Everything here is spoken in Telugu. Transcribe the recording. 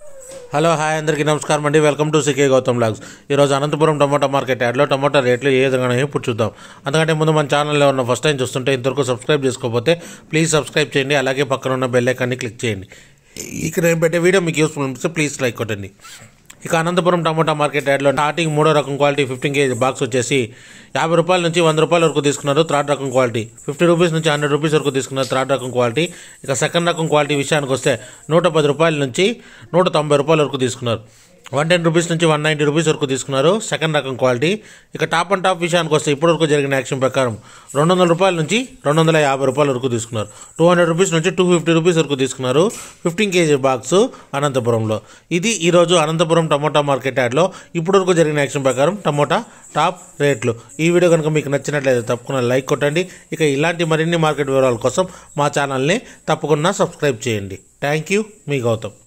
హలో హాయ్ అందరికీ నమస్కారం అండి welcome to CK Gautam logs ఈరోజు అనంతపురం టమాటా మార్కెట్ యాడ్లో టమాటా రేట్లు ఏ విధంగా ఉన్నాయో ఇప్పుడు చూద్దాం అందుకంటే ముందు మన ఛానల్లో ఉన్న ఫస్ట్ టైం చూస్తుంటే ఇంతవరకు సబ్స్క్రైబ్ చేసుకోకపోతే ప్లీజ్ సబ్స్క్రైబ్ చేయండి అలాగే పక్కన ఉన్న బెల్ ఐకాన్ని క్లిక్ చేయండి ఇక్కడ నేను పెట్టే వీడియో మీకు యూస్ఫుల్ అనిపిస్తే ప్లీజ్ లైక్ కొట్టండి ఇక అనంతపురం టమాటా మార్కెట్ యాడ్లో స్టార్టింగ్ మూడో రకం క్వాలిటీ ఫిఫ్టీన్ కేజీ బాక్స్ వచ్చేసి యాభై రూపాయల నుంచి వంద రూపాయల వరకు తీసుకున్నారు థర్డ్ రకం క్వాలిటీ ఫిఫ్టీ రూపీస్ నుంచి హండ్రెడ్ రూపీస్ వరకు తీసుకున్నారు థర్డ్ రకం క్వాలిటీ ఇక సెకండ్ రకం క్వాలిటీ విషయానికి వస్తే నూట పది రూపాయల నుంచి నూట తొంభై రూపాయల వరకు తీసుకున్నారు వన్ టెన్ రూపీస్ నుంచి వన్ నైంటీ రూపీస్ వరకు తీసుకున్నారు సెకండ్ రకం క్వాలిటీ ఇక టాప్ అండ్ టాప్ విషయానికి వస్తే ఇప్పటివరకు జరిగిన యాక్షన్ ప్రకారం రెండు వందల రూపాయల నుంచి రెండు వందల యాభై రూపాయల వరకు తీసుకున్నారు టూ హండ్రెడ్ రూపీస్ నుంచి టూ ఫిఫ్టీ రూపీస్ వరకు తీసుకున్నారు ఫిఫ్టీన్ కేజీ బాక్స్ అనంతపురంలో ఇది ఈరోజు అనంతపురం టమోటా మార్కెట్ యాడ్లో ఇప్పటివరకు జరిగిన యాక్షన్ ప్రకారం టమోటా టాప్ రేట్లు ఈ వీడియో కనుక మీకు నచ్చినట్లయితే తప్పకుండా లైక్ కొట్టండి ఇక ఇలాంటి మరిన్ని మార్కెట్ వివరాల కోసం మా ఛానల్ని తప్పకుండా సబ్స్క్రైబ్ చేయండి థ్యాంక్ యూ మీ గౌతమ్